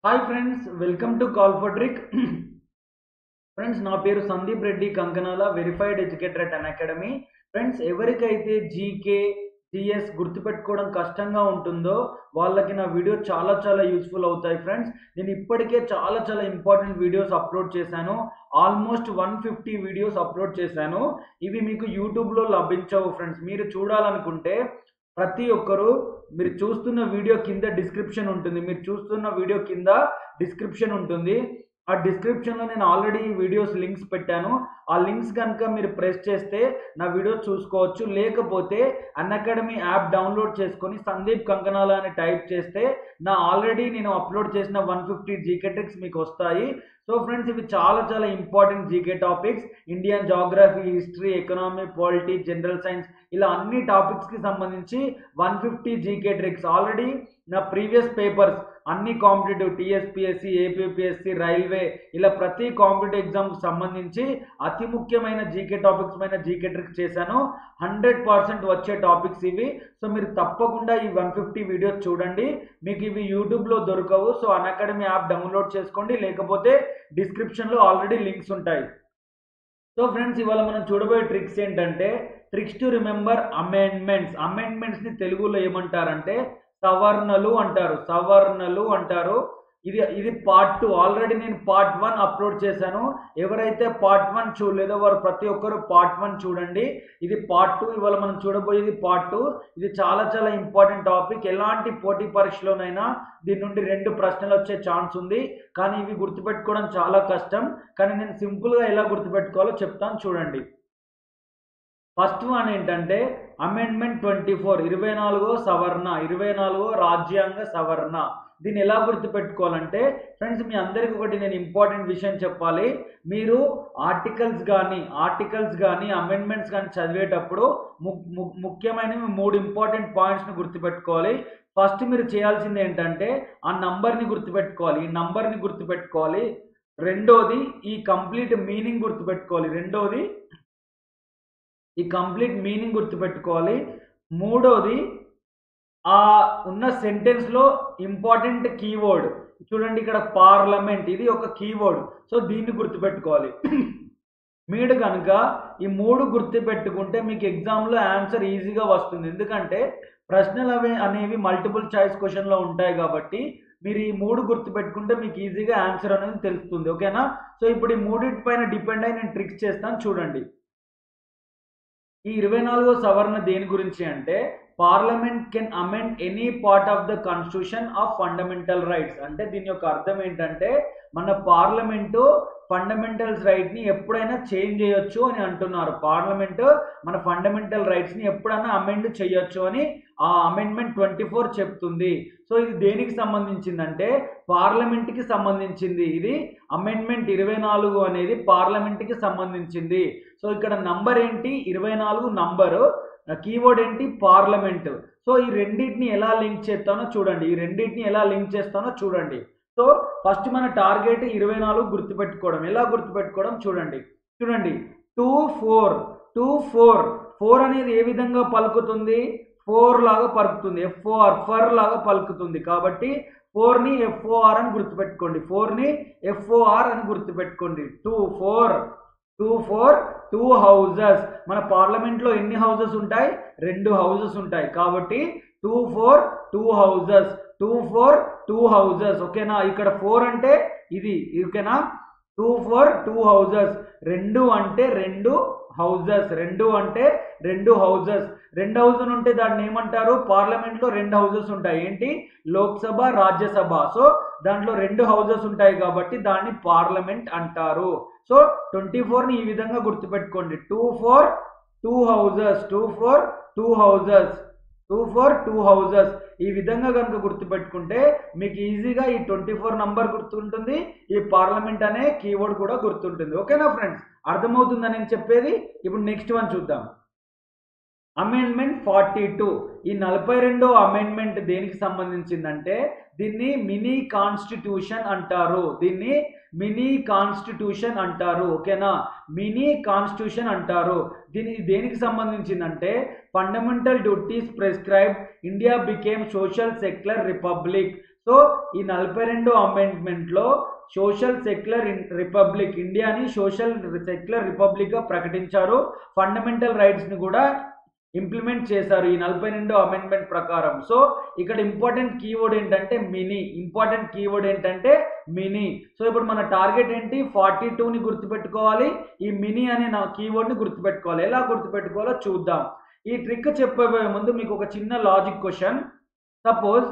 hi friends welcome to call for trick friends నా పేరు Sandeep Reddy Kankanala verified educator at Unacademy friends ఎవరికైతే GK GS గుర్తుపెట్టుకోవడం కష్టంగా ఉంటుందో వాళ్ళకి నా వీడియో చాలా చాలా యూస్ఫుల్ అవుతాయి ఫ్రెండ్స్ నేను ఇప్పటికే చాలా చాలా ఇంపార్టెంట్ వీడియోస్ అప్లోడ్ చేశాను almost one fifty videos upload చేశాను ఇవి మీకు యూట్యూబ్లో లభించవు ఫ్రెండ్స్ మీరు చూడాలనుకుంటే ప్రతి ఒక్కరూ మీరు చూస్తున్న వీడియో కింద డిస్క్రిప్షన్ ఉంటుంది మీరు చూస్తున్న వీడియో కింద డిస్క్రిప్షన్ ఉంటుంది ఆ డిస్క్రిప్షన్లో నేను ఆల్రెడీ వీడియోస్ లింక్స్ పెట్టాను ఆ లింక్స్ కనుక మీరు ప్రెస్ చేస్తే నా వీడియోస్ చూసుకోవచ్చు లేకపోతే అన్ అకాడమీ యాప్ డౌన్లోడ్ చేసుకొని సందీప్ కంకనాల అని టైప్ చేస్తే నా ఆల్రెడీ నేను అప్లోడ్ చేసిన వన్ ఫిఫ్టీ జీకే ట్రిక్స్ మీకు వస్తాయి సో ఫ్రెండ్స్ ఇవి చాలా చాలా important GK topics Indian geography history economy polity general science ఇలా అన్ని టాపిక్స్కి సంబంధించి one fifty GK tricks already నా ప్రీవియస్ పేపర్స్ అన్ని కాంపిటేటివ్ టీఎస్పిఎస్సి ఏపీఎస్సి రైల్వే ఇలా ప్రతి కాంపిటేటివ్ ఎగ్జామ్కి సంబంధించి అతి ముఖ్యమైన జీకే టాపిక్స్ పైన జీకే ట్రిక్స్ చేశాను హండ్రెడ్ పర్సెంట్ వచ్చే టాపిక్స్ ఇవి సో మీరు తప్పకుండా ఈ వన్ ఫిఫ్టీ వీడియోస్ చూడండి మీకు ఇవి యూట్యూబ్లో దొరకవు so Unacademy app download చేసుకోండి లేకపోతే డిస్క్రిప్షన్లో ఆల్రెడీ లింక్స్ ఉంటాయి సో ఫ్రెండ్స్ ఇవాళ మనం చూడబోయే ట్రిక్స్ ఏంటంటే ట్రిక్స్ టు రిమెంబర్ అమెండ్మెంట్స్ అమెండ్మెంట్స్ని తెలుగులో ఏమంటారంటే సవర్ణలు అంటారు సవర్ణలు అంటారు ఇది ఇది పార్ట్ టూ ఆల్రెడీ నేను పార్ట్ వన్ అప్లోడ్ చేశాను ఎవరైతే పార్ట్ వన్ చూడలేదో వారు ప్రతి ఒక్కరు పార్ట్ వన్ చూడండి ఇది పార్ట్ టూ ఇవాళ మనం చూడబోయేది పార్ట్ టూ ఇది చాలా చాలా ఇంపార్టెంట్ టాపిక్ ఎలాంటి పోటీ పరీక్షలోనైనా దీని నుండి రెండు ప్రశ్నలు వచ్చే ఛాన్స్ ఉంది కానీ ఇవి గుర్తుపెట్టుకోవడం చాలా కష్టం కానీ నేను సింపుల్గా ఎలా గుర్తుపెట్టుకోవాలో చెప్తాను చూడండి ఫస్ట్ వన్ ఏంటంటే అమెండ్మెంట్ ట్వంటీ ఫోర్ ఇరవై నాలుగో సవర్ణ ఇరవై నాలుగో రాజ్యాంగ సవర్ణ దీన్ని ఎలా గుర్తుపెట్టుకోవాలంటే ఫ్రెండ్స్ మీ అందరికీ ఒకటి నేను ఇంపార్టెంట్ విషయం చెప్పాలి మీరు ఆర్టికల్స్ కానీ ఆర్టికల్స్ కానీ అమెండ్మెంట్స్ కానీ చదివేటప్పుడు ముఖ్యమైనవి మూడు ఇంపార్టెంట్ పాయింట్స్ని గుర్తుపెట్టుకోవాలి ఫస్ట్ మీరు చేయాల్సింది ఏంటంటే ఆ నంబర్ని గుర్తుపెట్టుకోవాలి ఈ నంబర్ని గుర్తుపెట్టుకోవాలి రెండోది ఈ కంప్లీట్ మీనింగ్ గుర్తుపెట్టుకోవాలి రెండోది ఈ కంప్లీట్ మీనింగ్ గుర్తుపెట్టుకోవాలి మూడోది ఆ ఉన్న సెంటెన్స్లో ఇంపార్టెంట్ కీవర్డ్ చూడండి ఇక్కడ పార్లమెంట్ ఇది ఒక కీవర్డ్ సో దీన్ని గుర్తుపెట్టుకోవాలి మీరు కనుక ఈ మూడు గుర్తుపెట్టుకుంటే మీకు ఎగ్జామ్లో ఆన్సర్ ఈజీగా వస్తుంది ఎందుకంటే ప్రశ్నలు అవి అనేవి మల్టిపుల్ చాయిస్ క్వశ్చన్లో ఉంటాయి కాబట్టి మీరు ఈ మూడు గుర్తుపెట్టుకుంటే మీకు ఈజీగా ఆన్సర్ అనేది తెలుస్తుంది ఓకేనా సో ఇప్పుడు ఈ మూడింటి పైన డిపెండ్ అయి నేను ట్రిక్స్ చేస్తాను చూడండి ఈ ఇరవై నాలుగో సవరణ దేని గురించి అంటే parliament can amend any part of the constitution of fundamental rights అంటే దీని యొక్క అర్థం ఏంటంటే మన పార్లమెంటు ఫండమెంటల్స్ రైట్ని ఎప్పుడైనా చేంజ్ చేయొచ్చు అని అంటున్నారు పార్లమెంట్ మన ఫండమెంటల్ రైట్స్ని ఎప్పుడైనా అమెండ్ చేయొచ్చు అని ఆ అమెండ్మెంట్ ట్వంటీ ఫోర్ చెప్తుంది సో ఇది దేనికి సంబంధించిందంటే పార్లమెంట్కి సంబంధించింది ఇది అమెండ్మెంట్ ఇరవై నాలుగు అనేది పార్లమెంట్కి సంబంధించింది సో ఇక్కడ నంబర్ ఏంటి ఇరవై నాలుగు నంబరు కీవర్డ్ ఏంటి పార్లమెంట్ సో ఈ రెండింటిని ఎలా లింక్ చేస్తానో చూడండి ఈ రెండింటిని ఎలా లింక్ చేస్తానో చూడండి సో ఫస్ట్ మన టార్గెట్ ఇరవై నాలుగు గుర్తుపెట్టుకోవడం ఎలా గుర్తుపెట్టుకోవడం చూడండి చూడండి two four two four four అనేది ఏ విధంగా పలుకుతుంది ఫోర్ లాగా పలుకుతుంది ఎఫ్ఓఆర్ ఫర్ లాగా పలుకుతుంది కాబట్టి ఫోర్ని ఎఫ్ఓఆర్ అని గుర్తుపెట్టుకోండి ఫోర్ని ఎఫ్ఓఆర్ అని గుర్తుపెట్టుకోండి two four two four two houses మన పార్లమెంట్లో ఎన్ని హౌజెస్ ఉంటాయి రెండు హౌజెస్ ఉంటాయి కాబట్టి two four two houses two four two houses ఓకేనా ఇక్కడ ఫోర్ అంటే ఇది ఓకేనా టూ ఫోర్ టూ హౌజెస్ రెండు అంటే రెండు హౌజెస్ రెండు అంటే రెండు హౌజెస్ రెండు హౌజెస్ ఉంటే దాన్ని ఏమంటారు పార్లమెంట్లో రెండు హౌజెస్ ఉంటాయి ఏంటి లోక్సభ రాజ్యసభ సో దాంట్లో రెండు హౌజెస్ ఉంటాయి కాబట్టి దాన్ని పార్లమెంట్ అంటారు సో ట్వంటీ ఫోర్ని ఈ విధంగా గుర్తుపెట్టుకోండి two four two houses two four two houses two four two houses ఈ విధంగా కనుక గుర్తుపెట్టుకుంటే మీకు ఈజీగా ఈ ట్వంటీ ఫోర్ నంబర్ గుర్తుంటుంది ఈ పార్లమెంట్ అనే కీవర్డ్ కూడా గుర్తుంటుంది ఓకేనా ఫ్రెండ్స్ అర్థమవుతుందని నేను చెప్పేది ఇప్పుడు నెక్స్ట్ వన్ చూద్దాం అమెండ్మెంట్ ఫార్టీ టూ ఈ నలభై రెండో అమెండ్మెంట్ దేనికి సంబంధించిందంటే దీన్ని మినీ కాన్స్టిట్యూషన్ అంటారు దీన్ని మినీ కాన్స్టిట్యూషన్ అంటారు ఓకేనా మినీ కాన్స్టిట్యూషన్ అంటారు దీని దేనికి సంబంధించిందంటే fundamental duties prescribe India became social secular republic so ఈ నలభై రెండు అమెండ్మెంట్లో సోషల్ సెక్యులర్ రిపబ్లిక్ ఇండియాని సోషల్ సెక్యులర్ రిపబ్లిక్గా ప్రకటించారు ఫండమెంటల్ రైట్స్ని కూడా ఇంప్లిమెంట్ చేశారు ఈ నలభై రెండు అమెండ్మెంట్ ప్రకారం సో ఇక్కడ ఇంపార్టెంట్ కీవర్డ్ ఏంటంటే మినీ ఇంపార్టెంట్ కీవర్డ్ ఏంటంటే మినీ సో ఇప్పుడు మన టార్గెట్ ఏంటి ఫార్టీ టూని గుర్తుపెట్టుకోవాలి ఈ మినీ అనే నా కీవర్డ్ని గుర్తుపెట్టుకోవాలి ఎలా గుర్తుపెట్టుకోవాలో చూద్దాం ఈ ట్రిక్ చెప్పబోయే ముందు మీకు ఒక చిన్న logic question suppose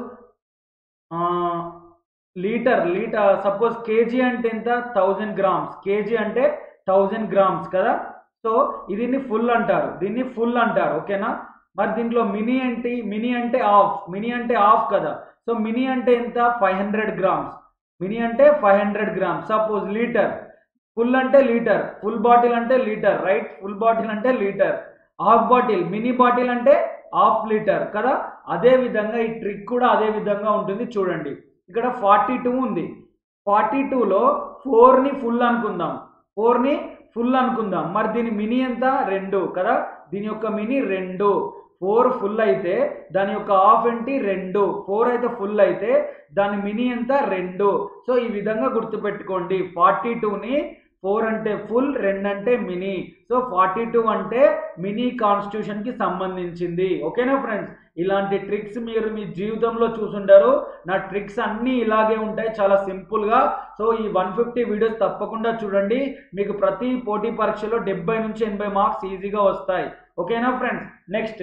litre litre suppose KG అంటే ఎంత థౌజండ్ గ్రామ్స్ కేజీ అంటే థౌజండ్ గ్రామ్స్ కదా సో దీన్ని ఫుల్ అంటారు దీన్ని ఫుల్ అంటారు ఓకేనా మరి దీంట్లో మినీ ఏంటి మినీ అంటే ఆఫ్ మినీ అంటే ఆఫ్ కదా సో మినీ అంటే ఎంత ఫైవ్ హండ్రెడ్ గ్రామ్స్ మినీ అంటే five hundred grams suppose litre full అంటే లీటర్ ఫుల్ బాటిల్ అంటే లీటర్ రైట్ ఫుల్ బాటిల్ అంటే litre half bottle mini bottle అంటే హాఫ్ లీటర్ కదా అదే విధంగా ఈ ట్రిక్ కూడా అదే విధంగా ఉంటుంది చూడండి ఇక్కడ ఫార్టీ టూ ఉంది ఫార్టీ టూలో ఫోర్ని ఫుల్ అనుకుందాం ఫోర్ని ఫుల్ అనుకుందాం మరి దీని మినీ ఎంత రెండు కదా దీని యొక్క మినీ రెండు ఫోర్ ఫుల్ అయితే దాని యొక్క ఆఫ్ ఏంటి రెండు ఫోర్ అయితే ఫుల్ అయితే దాని మినీ ఎంత రెండు సో ఈ విధంగా గుర్తుపెట్టుకోండి ఫార్టీ టూని ఫోర్ అంటే ఫుల్ రెండు అంటే మినీ సో ఫార్టీ టూ అంటే మినీ కాన్స్టిట్యూషన్కి సంబంధించింది ఓకేనా ఫ్రెండ్స్ ఇలాంటి ట్రిక్స్ మీరు మీ జీవితంలో చూసుంటారు నా ట్రిక్స్ అన్నీ ఇలాగే ఉంటాయి చాలా సింపుల్గా సో ఈ వన్ ఫిఫ్టీ వీడియోస్ తప్పకుండా చూడండి మీకు ప్రతి పోటీ పరీక్షలో డెబ్బై నుంచి ఎనభై మార్క్స్ ఈజీగా వస్తాయి ఓకేనా friends next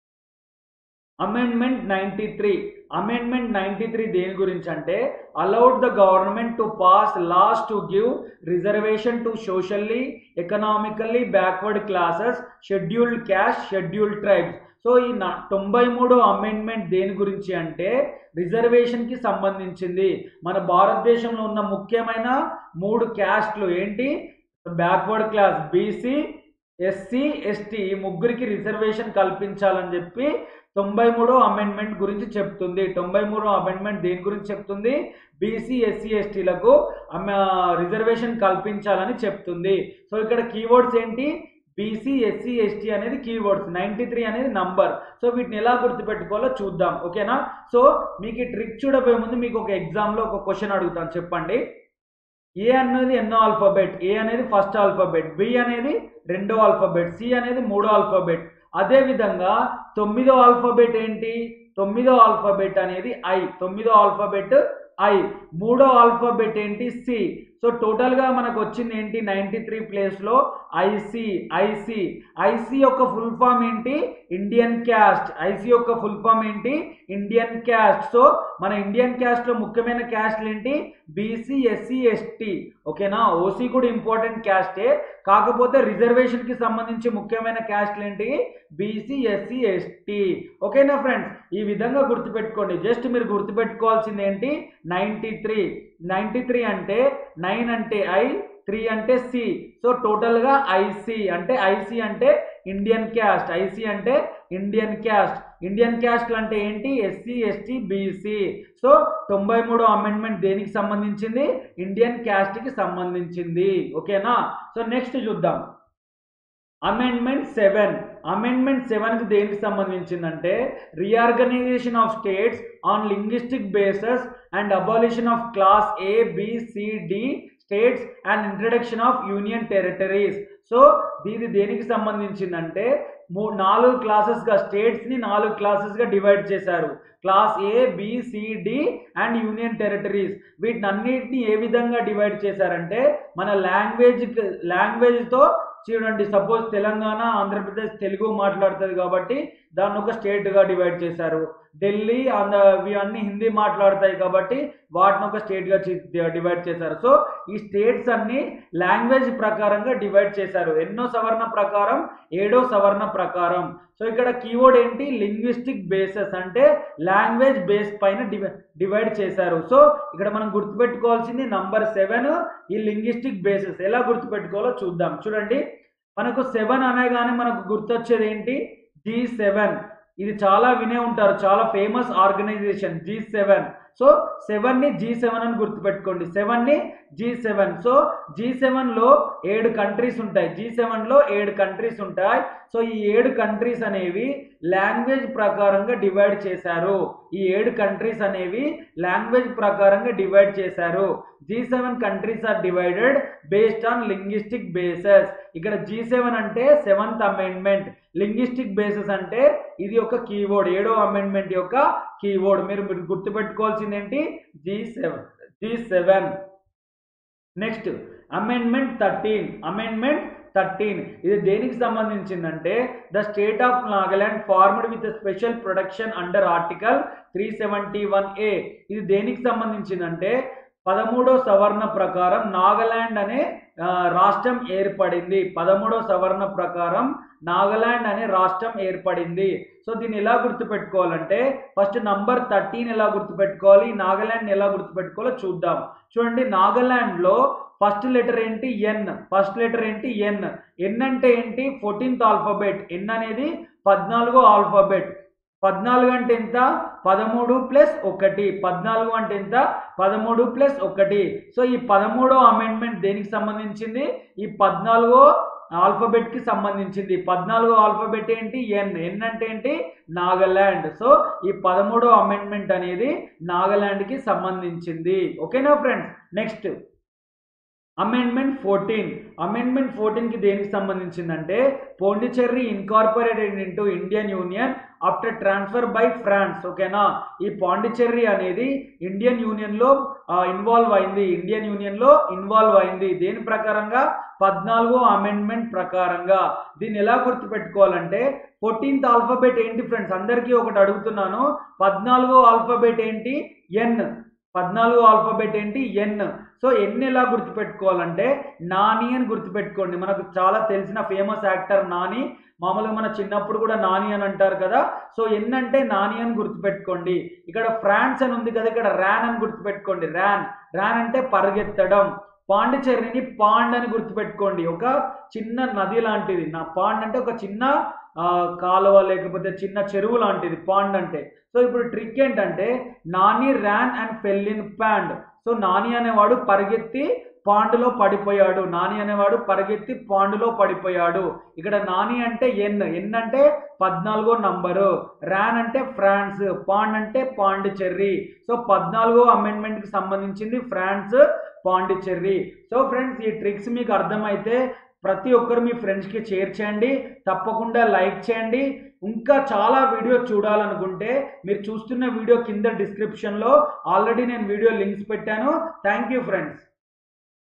amendment ninety three amendment ninety three దేని గురించి అంటే allowed the government to pass laws to give reservation to socially economically backward classes scheduled castes scheduled tribes so ఈ నా తొంభై మూడో అమెండ్మెంట్ దేని గురించి అంటే రిజర్వేషన్కి సంబంధించింది మన భారతదేశంలో ఉన్న ముఖ్యమైన మూడు క్యాస్ట్లు ఏంటి backward class BC SC ST ఈ ముగ్గురికి రిజర్వేషన్ కల్పించాలని చెప్పి తొంభై మూడో అమెండ్మెంట్ గురించి చెప్తుంది తొంభై మూడో అమెండ్మెంట్ దేని గురించి చెప్తుంది బీసీ ఎస్సీ ఎస్టీలకు రిజర్వేషన్ కల్పించాలని చెప్తుంది సో ఇక్కడ కీవర్డ్స్ ఏంటి బీసీ ఎస్సీ ఎస్టీ అనేది కీవర్డ్స్ నైంటీ త్రీ అనేది నంబర్ సో వీటిని ఎలా గుర్తుపెట్టుకోవాలో చూద్దాం ఓకేనా సో మీకు ఈ ట్రిక్ చూడబోయే ముందు మీకు ఒక ఎగ్జామ్లో ఒక క్వశ్చన్ అడుగుతాను చెప్పండి ఏ అనేది ఎన్నో ఆల్ఫాబెట్ ఏ అనేది ఫస్ట్ ఆల్ఫాబెట్ బి అనేది రెండో ఆల్ఫాబెట్ సి అనేది మూడో ఆల్ఫాబెట్ అదే విధంగా తొమ్మిదో ఆల్ఫాబెట్ ఏంటి తొమ్మిదో ఆల్ఫాబెట్ అనేది ఐ తొమ్మిదో ఆల్ఫాబెట్ ఐ మూడో ఆల్ఫాబెట్ ఏంటి సి సో టోటల్గా మనకు వచ్చింది ఏంటి నైంటీ త్రీ ప్లేస్లో ఐసి ఐసి ఐసి యొక్క ఫుల్ ఫామ్ ఏంటి ఇండియన్ క్యాస్ట్ ఐసి యొక్క ఫుల్ ఫామ్ ఏంటి ఇండియన్ క్యాస్ట్ సో మన ఇండియన్ క్యాస్ట్లో ముఖ్యమైన క్యాస్ట్లు ఏంటి బీసీ ఎస్సీ ఎస్టీ ఓకేనా ఓసీ కూడా ఇంపార్టెంట్ క్యాస్టే కాకపోతే రిజర్వేషన్కి సంబంధించి ముఖ్యమైన క్యాస్ట్లు ఏంటి బీసీ ఎస్సీ ఎస్టీ ఓకేనా ఫ్రెండ్స్ ఈ విధంగా గుర్తుపెట్టుకోండి జస్ట్ మీరు గుర్తుపెట్టుకోవాల్సింది ఏంటి నైంటీ త్రీ నైంటీ త్రీ అంటే నైన్ అంటే ఐ త్రీ అంటే సి సో టోటల్గా ఐసి అంటే ఐసి అంటే ఇండియన్ క్యాస్ట్ ఐసి అంటే ఇండియన్ క్యాస్ట్ ఇండియన్ క్యాస్ట్ అంటే ఏంటి ఎస్సీ ఎస్టీ బీసీ సో తొంభై మూడో అమెండ్మెంట్ దేనికి సంబంధించింది ఇండియన్ క్యాస్ట్కి సంబంధించింది ఓకేనా సో నెక్స్ట్ చూద్దాం అమెండ్మెంట్ సెవెన్ అమెండ్మెంట్ సెవెన్కి దేనికి సంబంధించిందంటే reorganisation of states on linguistic bases and abolition of class A B C D states and introduction of union territories so ఇది దేనికి సంబంధించిందంటే మూ నాలుగు క్లాసెస్గా స్టేట్స్ని నాలుగు క్లాసెస్గా డివైడ్ చేశారు class A B C D and union territories వీటిని అన్నిటిని ఏ విధంగా డివైడ్ చేశారంటే మన లాంగ్వేజ్ లాంగ్వేజ్తో చూడండి సపోజ్ తెలంగాణ ఆంధ్రప్రదేశ్ తెలుగు మాట్లాడుతుంది కాబట్టి దాన్ని ఒక స్టేట్గా డివైడ్ చేశారు ఢిల్లీ ఆంధ్ర ఇవన్నీ హిందీ మాట్లాడతాయి కాబట్టి వాటిని ఒక స్టేట్గా డివైడ్ చేశారు సో ఈ స్టేట్స్ అన్ని లాంగ్వేజ్ ప్రకారంగా డివైడ్ చేశారు ఎన్నో సవర్ణ ప్రకారం ఏడో సవర్ణ ప్రకారం సో ఇక్కడ కీవర్డ్ ఏంటి లింగ్విస్టిక్ బేసెస్ అంటే లాంగ్వేజ్ బేస్ పైన డివైడ్ చేశారు సో ఇక్కడ మనం గుర్తుపెట్టుకోవాల్సింది నంబర్ సెవెన్ ఈ లింగ్విస్టిక్ బేసెస్ ఎలా గుర్తుపెట్టుకోవాలో చూద్దాం చూడండి మనకు సెవెన్ అనగానే మనకు గుర్తొచ్చేది ఏంటి జీ సెవెన్ ఇది చాలా వినే ఉంటారు చాలా famous organisation G seven so సెవెన్ని జీ సెవెన్ అని గుర్తుపెట్టుకోండి సెవెన్ని జీ సెవెన్ సో జీ సెవెన్లో ఏడు కంట్రీస్ ఉంటాయి జీ సెవెన్లో ఏడు కంట్రీస్ ఉంటాయి సో ఈ ఏడు కంట్రీస్ అనేవి లాంగ్వేజ్ ప్రకారంగా డివైడ్ చేశారు ఈ ఏడు కంట్రీస్ అనేవి లాంగ్వేజ్ ప్రకారంగా డివైడ్ చేశారు G seven countries are divided based on linguistic bases ఇక్కడ జీ సెవెన్ అంటే సెవెంత్ అమెండ్మెంట్ లింగ్విస్టిక్ బేసెస్ అంటే ఇది ఒక కీవర్డ్ ఏడో అమెండ్మెంట్ యొక్క కీవర్డ్ మీరు మీరు గుర్తుపెట్టుకోవాల్సింది ఏంటి G seven G seven next amendment thirteen amendment thirteen ఇది దేనికి సంబంధించిందంటే the state of Nagaland formed with special protection under article three seventy one A ఇది దేనికి సంబంధించిందంటే పదమూడో సవర్ణ ప్రకారం నాగాలాండ్ అనే ఆ, రాష్ట్రం ఏర్పడింది పదమూడో సవర్ణ ప్రకారం నాగాలాండ్ అనే రాష్ట్రం ఏర్పడింది సో దీన్ని ఎలా గుర్తుపెట్టుకోవాలంటే ఫస్ట్ నంబర్ థర్టీన్ ఎలా గుర్తుపెట్టుకోవాలి నాగాలాండ్ ఎలా గుర్తుపెట్టుకోవాలో చూద్దాం చూడండి నాగాలాండ్లో ఫస్ట్ లెటర్ ఏంటి ఎన్ ఫస్ట్ లెటర్ ఏంటి ఎన్ ఎన్ అంటే ఏంటి ఫోర్టీన్త్ ఆల్ఫాబెట్ ఎన్ అనేది పద్నాలుగో ఆల్ఫాబెట్ పద్నాలుగు అంటే ఎంత పదమూడు ప్లస్ ఒకటి పద్నాలుగు అంటే ఎంత పదమూడు ప్లస్ ఒకటి సో ఈ పదమూడో అమెండ్మెంట్ దేనికి సంబంధించింది ఈ పద్నాలుగో ఆల్ఫాబెట్ కి సంబంధించింది పద్నాలుగో ఆల్ఫాబెట్ ఏంటి ఎన్ ఎన్ అంటే ఏంటి నాగాలాండ్ సో ఈ పదమూడో అమెండ్మెంట్ అనేది నాగాలాండ్ కి సంబంధించింది ఓకేనా friends next amendment fourteen amendment ఫోర్టీన్కి దేనికి సంబంధించిందంటే Pondicherry incorporated into Indian union after transfer by France ఓకేనా ఈ పాండిచెర్రీ అనేది ఇండియన్ యూనియన్లో ఇన్వాల్వ్ అయింది ఇండియన్ యూనియన్లో ఇన్వాల్వ్ అయింది దేని ప్రకారంగా పద్నాలుగో అమెండ్మెంట్ ప్రకారంగా దీన్ని ఎలా గుర్తుపెట్టుకోవాలంటే ఫోర్టీన్త్ ఆల్ఫాబెట్ ఏంటి ఫ్రెండ్స్ అందరికీ ఒకటి అడుగుతున్నాను పద్నాలుగో ఆల్ఫాబెట్ ఏంటి ఎన్ పద్నాలుగో ఆల్ఫాబెట్ ఏంటి ఎన్ సో ఎన్ ఎలా గుర్తుపెట్టుకోవాలంటే నాని అని గుర్తుపెట్టుకోండి మనకు చాలా తెలిసిన ఫేమస్ యాక్టర్ నాని మామూలుగా మన చిన్నప్పుడు కూడా నాని అని అంటారు కదా సో ఎన్ అంటే నాని అని గుర్తుపెట్టుకోండి ఇక్కడ ఫ్రాన్స్ అని ఉంది కదా ఇక్కడ ర్యాన్ అని గుర్తుపెట్టుకోండి ర్యాన్ ర్యాన్ అంటే పరిగెత్తడం పాండిచెర్రిని పాండ్ అని గుర్తుపెట్టుకోండి ఒక చిన్న నది లాంటిది నా పాండ్ అంటే ఒక చిన్న ఆ, కాలువ లేకపోతే చిన్న చెరువు లాంటిది పాండ్ అంటే సో ఇప్పుడు ట్రిక్ ఏంటంటే Nani ran and fell in pond so Nani అనేవాడు పరిగెత్తి పాండులో పడిపోయాడు నాని అనేవాడు పరిగెత్తి పాండులో పడిపోయాడు ఇక్కడ నాని అంటే ఎన్ ఎన్ అంటే పద్నాలుగో నంబరు ర్యాన్ అంటే ఫ్రాన్స్ పాండ్ అంటే పాండిచెర్రీ సో పద్నాలుగో అమెండ్మెంట్కి సంబంధించింది ఫ్రాన్స్ పాండిచెర్రీ సో ఫ్రెండ్స్ ఈ ట్రిక్స్ మీకు అర్థమైతే ప్రతి ఒక్కరు మీ ఫ్రెండ్స్కి షేర్ చేయండి తప్పకుండా లైక్ చేయండి ఇంకా చాలా వీడియో చూడాలనుకుంటే మీరు చూస్తున్న వీడియో కింద డిస్క్రిప్షన్లో ఆల్రెడీ నేను వీడియో లింక్స్ పెట్టాను థ్యాంక్ యూ ఫ్రెండ్స్